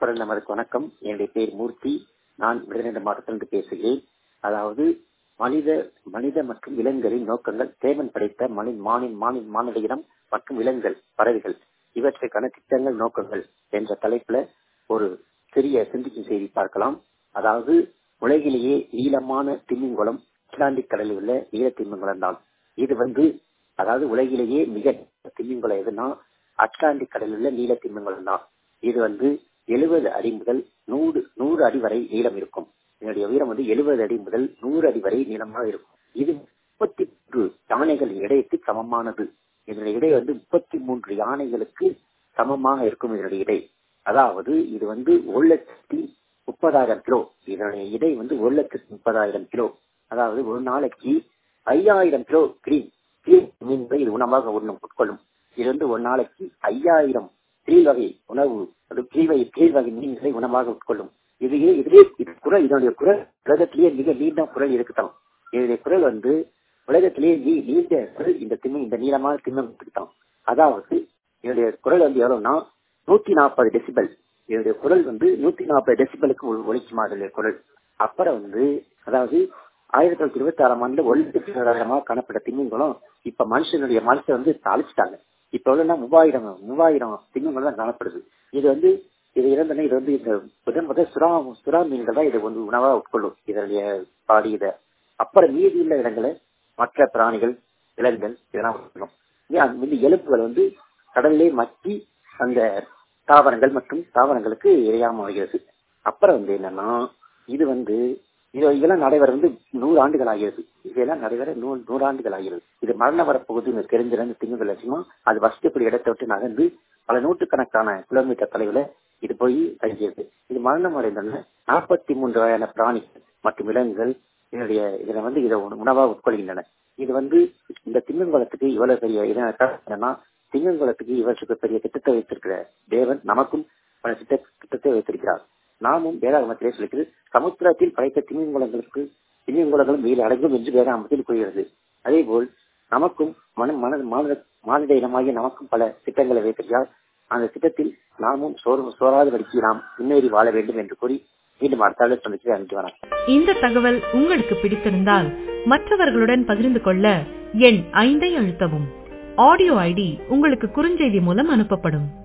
குரல் நமதுக்கு வணக்கம் என்னுடைய பேர் மூர்த்தி நான் விருதுநகர் மாவட்டத்திலிருந்து பேசுகிறேன் அதாவது மனித மனித மற்றும் விலங்குகளின் நோக்கங்கள் தேவன் படைத்த மனித மானின் மானின் மானிட இனம் மற்றும் விலங்குகள் பறவைகள் இவற்றுக்கான திட்டங்கள் நோக்கங்கள் என்ற தலைப்புல ஒரு சிறிய சிந்திக்கும் செய்தி பார்க்கலாம் அதாவது உலகிலேயே நீளமான திமிங்குளம் அட்லாண்டிக் கடலில் உள்ள நீல திமிங்குளம் தான் இது வந்து அதாவது உலகிலேயே மிக திமிங்குளம் எதுனா அட்லாண்டிக் கடலில் உள்ள நீல திமிங்குளம் தான் இது வந்து எழுபது அடி முதல் நூறு நூறு அடி வரை நீளம் இருக்கும் இதனுடைய உயரம் வந்து எழுபது அடி முதல் நூறு அடி வரை நீளமாக இருக்கும் இது முப்பத்தி மூன்று யானைகள் இடையக்கு சமமானது இதனுடைய இடை வந்து முப்பத்தி மூன்று யானைகளுக்கு சமமாக இருக்கும் இதனுடைய இடை அதாவது இது வந்து ஒரு லட்சத்தி முப்பதாயிரம் கிலோ இதனுடைய இடை வந்து ஒரு லட்சத்தி முப்பதாயிரம் கிலோ அதாவது ஒரு நாளைக்கு ஐயாயிரம் கிலோ கிரீன் கிரீன் மீன்களை இது உணவாக உண்ணும் உட்கொள்ளும் இது வந்து ஒரு நாளைக்கு ஐயாயிரம் கீழ் வகை உணவு அது கீழ் வகை கீழ் வகை மீன்களை உணவாக உட்கொள்ளும் இது இதுவே இது குரல் இதனுடைய குரல் உலகத்திலேயே மிக நீண்ட குரல் இருக்குதான் இதனுடைய குரல் வந்து உலகத்திலேயே நீ நீண்ட குரல் இந்த திம்ம இந்த நீளமான திம்மத்துக்கு தான் அதாவது இதனுடைய குரல் வந்து எவ்வளவுனா நூத்தி நாற்பது டெசிபல் இதனுடைய குரல் வந்து நூத்தி நாற்பது டெசிபலுக்கு ஒழிக்குமா அதனுடைய குரல் அப்புறம் வந்து அதாவது ஆயிரத்தி தொள்ளாயிரத்தி இருபத்தி ஆறாம் ஆண்டுல ஒரு லட்சத்தி இருபதாயிரமாக காணப்பட்ட திமிங்கலம் இப்ப மனுஷனுடைய மனசை வந்து அழிச்சிட்டாங்க இப்ப எவ்வளவுனா மூவாயிரம் மூவாயிரம் திமிங்கலம் தான் காணப்படுது இது வந்து இது இறந்தன இது வந்து இந்த முதன் முதல் சுறா சுறா மீன்கள் தான் இதை வந்து உணவா உட்கொள்ளும் இதனுடைய பாடி இதை அப்புறம் மீதி உள்ள இடங்களை மற்ற பிராணிகள் விலங்குகள் இதெல்லாம் உட்கொள்ளும் இந்த எலும்புகள் வந்து கடல்லே மக்கி அந்த தாவரங்கள் மற்றும் தாவரங்களுக்கு இரையாம வருகிறது அப்புறம் வந்து என்னன்னா இது வந்து இது இதெல்லாம் நடைபெற வந்து நூறு ஆண்டுகள் ஆகிறது இதெல்லாம் நடைபெற நூறு நூறு ஆண்டுகள் ஆகிறது இது மரணம் வரப்போகுது தெரிஞ்சிருந்து திங்கள் லட்சமா அது வசதிப்படி இடத்தை விட்டு நகர்ந்து பல நூற்றுக்கணக்கான கிலோமீட்டர் தொலைவில் இது போய் தங்கியது இது மரணம் அடைந்துள்ள நாற்பத்தி மூன்று வகையான பிராணிகள் மற்றும் விலங்குகள் இதனுடைய இதுல வந்து இதை உணவாக உட்கொள்கின்றன இது வந்து இந்த திமிங்கலத்துக்கு இவ்வளவு பெரிய என்னன்னா திமிங்கலத்துக்கு இவற்றுக்கு பெரிய திட்டத்தை வைத்திருக்கிற தேவன் நமக்கும் பல திட்ட திட்டத்தை வைத்திருக்கிறார் நாமும் வேதாகமத்திலே சொல்லிக்கிறது சமுத்திரத்தில் படைத்த திமிங்குளங்களுக்கு திமிங்குளங்களும் வெயில் அடங்கும் என்று வேதாகமத்தில் கூறுகிறது அதே போல் நமக்கும் மன மன மாநில மாநில இனமாகிய நமக்கும் பல திட்டங்களை வைத்திருக்கிறார் அந்த திட்டத்தில் நாமும் சோறு சோறாத வடிக்கு நாம் முன்னேறி வாழ வேண்டும் என்று கூறி மீண்டும் அடுத்த சந்திக்கிறேன் அன்று வணக்கம் இந்த தகவல் உங்களுக்கு பிடித்திருந்தால் மற்றவர்களுடன் பகிர்ந்து கொள்ள எண் ஐந்தை அழுத்தவும் ஆடியோ ஐடி உங்களுக்கு குறுஞ்செய்தி மூலம் அனுப்பப்படும்